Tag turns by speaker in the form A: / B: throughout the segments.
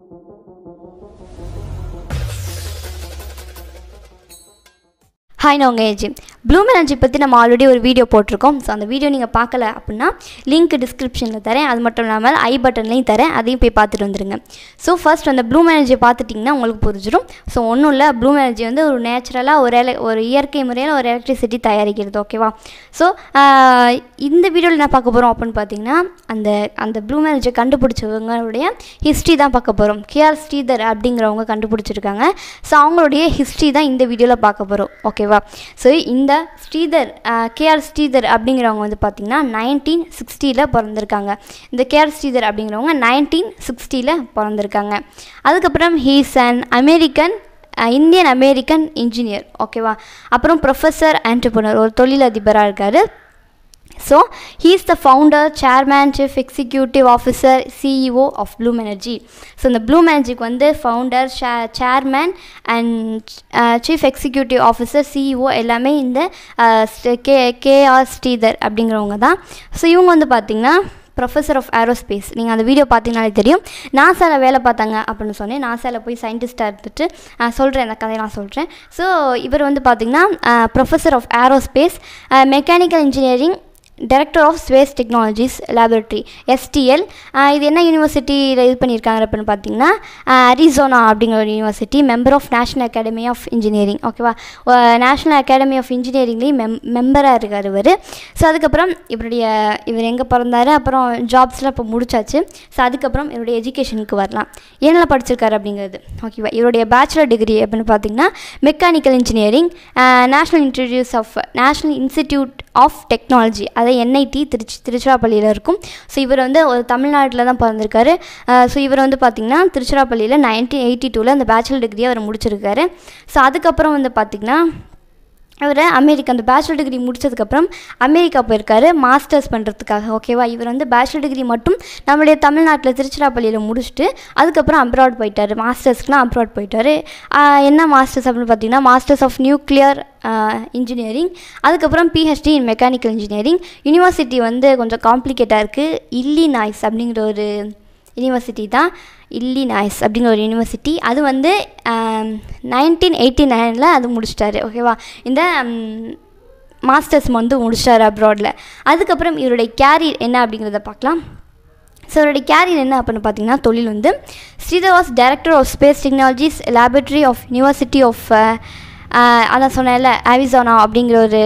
A: hi நான் உங்கள் AG Bloom energy பற்றி நம்ம ஆல்ரெடி ஒரு வீடியோ போட்டிருக்கோம் ஸோ அந்த வீடியோ நீங்கள் பார்க்கல அப்படின்னா லிங்க் டிஸ்கிரிப்ஷனில் தரேன் அது மட்டும் இல்லாமல் ஐ பட்டன்லையும் தரேன் அதையும் போய் பார்த்துட்டு வந்துடுங்க ஸோ ஃபர்ஸ்ட் அந்த ப்ளூம் எனர்ஜியை பார்த்துட்டிங்கன்னா உங்களுக்கு புரிஞ்சிடும் ஸோ ஒன்றும் இல்லை ப்ளூம் எனர்ஜி வந்து ஒரு நேச்சுரலாக ஒரு எல ஒரு இயற்கை முறையில் ஒரு எலக்ட்ரிசிட்டி தயாரிக்கிறது ஓகேவா ஸோ இந்த வீடியோவில் என்ன பார்க்க போகிறோம் அப்படின்னு பார்த்தீங்கன்னா அந்த அந்த ப்ளூம் எனர்ஜியை கண்டுபிடிச்சவங்களுடைய ஹிஸ்ட்ரி தான் பார்க்க போகிறோம் கேஆர் ஸ்ரீதர் அப்படிங்கிறவங்க கண்டுபிடிச்சிருக்காங்க ஸோ அவங்களுடைய ஹிஸ்ட்ரி தான் இந்த வீடியோவில் பார்க்க போகிறோம் ஓகேவா ஸோ இந்த ஸ்ரீதர் கேஆர் ஸ்ரீதர் அப்படிங்கிறவங்க வந்து பார்த்திங்கன்னா நைன்டீன் சிக்ஸ்டியில் பிறந்திருக்காங்க இந்த கேஆர் ஸ்ரீதர் அப்படிங்கிறவங்க நைன்டீன் சிக்ஸ்டியில் பிறந்திருக்காங்க அதுக்கப்புறம் he's an American Indian American engineer ஓகேவா அப்புறம் ப்ரொஃபஸர் ஆண்டர்பனர் ஒரு தொழிலதிபராக இருக்கார் so he is the founder chairman chief executive officer CEO of Bloom Energy so இந்த ப்ளூம் எனர்ஜிக்கு வந்து ஃபவுண்டர் சே chairman and chief executive officer CEO எல்லாமே இந்த கே கேஆர் ஸ்ரீதர் அப்படிங்கிறவங்க தான் ஸோ இவங்க வந்து பார்த்திங்கன்னா ப்ரொஃபஸர் ஆஃப் ஏரோஸ்பேஸ் நீங்கள் அந்த வீடியோ பார்த்தீங்கனாலே தெரியும் நாசாவில் வேலை பார்த்தாங்க அப்படின்னு சொன்னேன் நாசாவில் போய் சயின்டிஸ்ட்டாக இருந்துட்டு நான் சொல்கிறேன் அந்த கதையை நான் சொல்கிறேன் ஸோ இவர் வந்து பார்த்திங்கன்னா professor of aerospace mechanical engineering director of space technologies laboratory STL இது என்ன யூனிவர்சிட்டியில் இது பண்ணியிருக்காங்க அப்படின்னு பார்த்தீங்கன்னா அரிசோனா அப்படிங்கிற ஒரு university member of national academy of engineering ஓகேவா நேஷனல் அகாடமி ஆஃப் இன்ஜினியரிங்லேயும் மெம் மெம்பராக இருக்கார் இவர் ஸோ அதுக்கப்புறம் இவருடைய இவர் எங்கே பிறந்தார் அப்புறம் ஜாப்ஸ்லாம் இப்போ முடிச்சாச்சு ஸோ அதுக்கப்புறம் இவருடைய எஜுகேஷனுக்கு வரலாம் என்னெல்லாம் படிச்சிருக்காரு அப்படிங்கிறது ஓகேவா இவருடைய பேச்சுலர் டிகிரி அப்படின்னு பார்த்தீங்கன்னா mechanical engineering national institutes of national institute of technology அதை என்ஐடி திருச்சி திருச்சிராப்பள்ளியில் இருக்கும் ஸோ இவர் வந்து ஒரு தமிழ்நாட்டில் தான் பிறந்திருக்காரு ஸோ இவர் வந்து பார்த்திங்கன்னா திருச்சிராப்பள்ளியில் நைன்டீன் எயிட்டி டூவில் அந்த பேச்சுலர் டிகிரியை அவர் முடிச்சிருக்காரு ஸோ அதுக்கப்புறம் வந்து பார்த்திங்கன்னா இவர் அமெரிக்கா அந்த பேச்சுலர் டிகிரி முடித்ததுக்கப்புறம் அமெரிக்கா போயிருக்காரு மாஸ்டர்ஸ் பண்ணுறதுக்காக ஓகேவா இவர் வந்து பேச்சுலர் டிகிரி மட்டும் நம்மளுடைய தமிழ்நாட்டில் திருச்சிராப்பள்ளியில் முடிச்சுட்டு அதுக்கப்புறம் அப்ராட் போயிட்டார் மாஸ்டர்ஸ்க்குலாம் அப்ராட் போயிட்டார் என்ன மாஸ்டர்ஸ் அப்படின்னு பார்த்தீங்கன்னா மாஸ்டர்ஸ் ஆஃப் நியூக்ளியர் இன்ஜினியரிங் அதுக்கப்புறம் PhD in mechanical engineering university வந்து கொஞ்சம் காம்ப்ளிகேட்டாக இருக்குது இல்லி நாய்ஸ் அப்படிங்கிற ஒரு யூனிவர்சிட்டி தான் இல்லி நாய்ஸ் அப்படிங்கிற ஒரு யூனிவர்சிட்டி அது வந்து நைன்டீன் எயிட்டி நைனில் அது முடிச்சிட்டாரு ஓகேவா இந்த மாஸ்டர்ஸ் வந்து முடிச்சிட்டாரு அப்ராடில் அதுக்கப்புறம் இவருடைய கேரியர் என்ன அப்படிங்கிறத பார்க்கலாம் ஸோ அவருடைய கேரியர் என்ன அப்படின்னு பார்த்தீங்கன்னா தொழில் வந்து Sridhar was director of space technologies laboratory of university of அதான் சொன்னேன்ல ஆரிசோனா அப்படிங்கிற ஒரு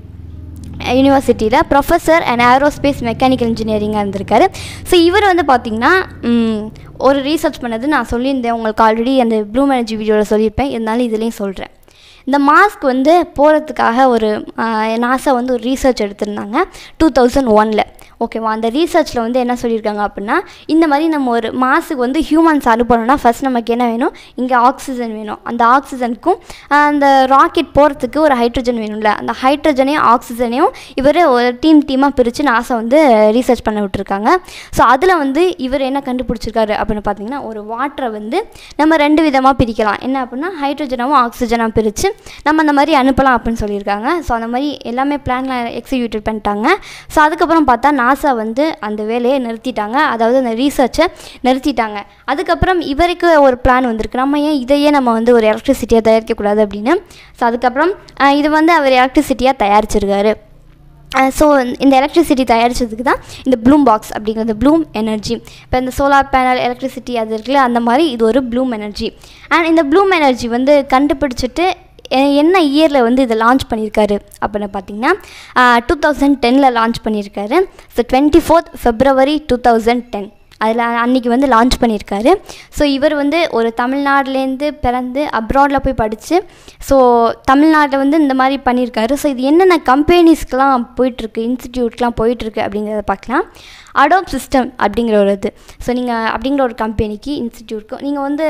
A: யூனிவர்சிட்டியில் ப்ரொஃபஸர் அண்ட் ஏரோஸ்பேஸ் மெக்கானிக்கல் இன்ஜினியரிங்காக இருந்திருக்காரு ஸோ இவர் வந்து பார்த்திங்கன்னா ஒரு ரீசர்ச் பண்ணது நான் சொல்லியிருந்தேன் உங்களுக்கு ஆல்ரெடி அந்த ப்ளூம் எனர்ஜி வீடியோவில் சொல்லியிருப்பேன் இருந்தாலும் இதுலேயும் சொல்கிறேன் இந்த மாஸ்க் வந்து போகிறதுக்காக ஒரு நாசா வந்து ஒரு ரீசர்ச் எடுத்திருந்தாங்க டூ தௌசண்ட் ஒனில் ஓகேவா அந்த ரீசர்ச்சில் வந்து என்ன சொல்லியிருக்காங்க அப்படின்னா இந்த மாதிரி நம்ம ஒரு மாசுக்கு வந்து ஹியூமன்ஸ் அனுப்பணும்னா ஃபஸ்ட் நமக்கு என்ன வேணும் இங்கே ஆக்சிஜன் வேணும் அந்த ஆக்சிஜனுக்கும் அந்த ராக்கெட் போகிறதுக்கு ஒரு ஹைட்ரஜன் வேணும்ல அந்த ஹைட்ரஜனையும் ஆக்சிஜனையும் இவர் ஒரு டீம் டீமாக பிரித்து நாசா வந்து ரீசர்ச் பண்ண விட்டுருக்காங்க ஸோ அதில் வந்து இவர் என்ன கண்டுபிடிச்சிருக்காரு அப்படின்னு பார்த்தீங்கன்னா ஒரு வாட்டரை வந்து நம்ம ரெண்டு விதமாக பிரிக்கலாம் என்ன அப்படின்னா ஹைட்ரஜனாகவும் ஆக்சிஜனாக பிரித்து நம்ம அந்த மாதிரி அனுப்பலாம் அப்படின்னு சொல்லியிருக்காங்க ஸோ அந்த மாதிரி எல்லாமே பிளான்லாம் எக்ஸிக்யூட் பண்ணிட்டாங்க ஸோ அதுக்கப்புறம் பார்த்தா நாசா வந்து அந்த வேலையை நிறுத்திட்டாங்க அதாவது அந்த ரீசர்ச்சை நிறுத்திட்டாங்க அதுக்கப்புறம் இவருக்கு ஒரு பிளான் வந்திருக்கு நம்ம ஏன் இதையே நம்ம வந்து ஒரு எலக்ட்ரிசிட்டியாக தயாரிக்கக்கூடாது அப்படின்னு ஸோ அதுக்கப்புறம் இது வந்து அவர் எலக்ட்ரிசிட்டியாக தயாரிச்சிருக்காரு ஸோ இந்த எலக்ட்ரிசிட்டி தயாரித்ததுக்கு தான் இந்த ப்ளூம் பாக்ஸ் அப்படிங்கிறது ப்ளூம் எனர்ஜி இப்போ இந்த சோலார் பேனல் எலக்ட்ரிசிட்டி அது இருக்குல்ல அந்த மாதிரி இது ஒரு ப்ளூம் எனர்ஜி அண்ட் இந்த ப்ளூம் எனர்ஜி வந்து கண்டுபிடிச்சிட்டு என்ன இயரில் வந்து இதை லான்ச் பண்ணியிருக்காரு அப்படின்னு பார்த்தீங்கன்னா டூ தௌசண்ட் டெனில் லான்ச் பண்ணியிருக்காரு so twenty fourth February two thousand ten அதில் அன்றைக்கி வந்து லான்ச் பண்ணியிருக்காரு ஸோ இவர் வந்து ஒரு தமிழ்நாடுலேருந்து பிறந்து அப்ராடில் போய் படித்து ஸோ தமிழ்நாட்டில் வந்து இந்த மாதிரி பண்ணியிருக்காரு ஸோ இது என்னென்ன கம்பெனிஸ்க்கெலாம் போயிட்டுருக்கு இன்ஸ்டிடியூட்லாம் போயிட்டுருக்கு அப்படிங்கிறத பார்க்கலாம் அடோப் சிஸ்டம் அப்படிங்கிற ஒரு இது ஸோ நீங்கள் அப்படிங்கிற ஒரு கம்பெனிக்கு இன்ஸ்டிடியூட்க்கு நீங்கள் வந்து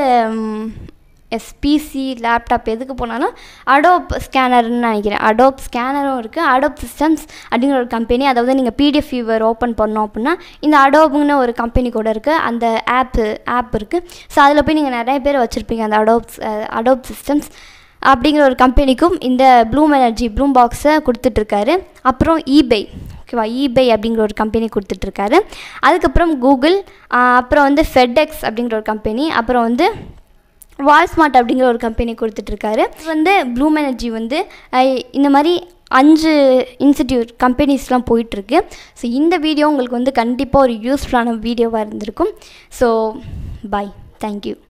A: எஸ்பிசி லேப்டாப் எதுக்கு போனாலும் அடோப் ஸ்கேனர்னு நினைக்கிறேன் அடோப் ஸ்கேனரும் இருக்குது அடோப் சிஸ்டம்ஸ் அப்படிங்கிற ஒரு கம்பெனி அதாவது நீங்கள் பிடிஎஃப் வியூவர் ஓப்பன் பண்ணோம் அப்படின்னா இந்த அடோப்னு ஒரு கம்பெனி கூட இருக்குது அந்த ஆப்பு ஆப் இருக்குது ஸோ அதில் போய் நீங்கள் நிறைய பேர் வச்சுருப்பீங்க அந்த அடோப்ஸ் அடோப் சிஸ்டம்ஸ் அப்படிங்கிற ஒரு கம்பெனிக்கும் இந்த ப்ளூம் எனர்ஜி ப்ளூம் பாக்ஸை கொடுத்துட்ருக்காரு அப்புறம் ஈபே ஓகேவா eBay அப்படிங்கிற ஒரு கம்பெனி கொடுத்துட்ருக்காரு அதுக்கப்புறம் கூகுள் அப்புறம் வந்து ஃபெட்எக்ஸ் அப்படிங்கிற ஒரு கம்பெனி அப்புறம் வந்து வால்ஸ்மார்ட் அப்படிங்கிற ஒரு கம்பெனி கொடுத்துட்ருக்காரு இது வந்து ப்ளூம் எனர்ஜி வந்து அஹ், இந்த மாதிரி அஞ்சு இன்ஸ்டிடியூட் கம்பெனிஸ்லாம் போயிட்டுருக்கு ஸோ இந்த வீடியோ உங்களுக்கு வந்து கண்டிப்பாக ஒரு யூஸ்ஃபுல்லான வீடியோவாக இருந்திருக்கும் ஸோ பை தேங்க்யூ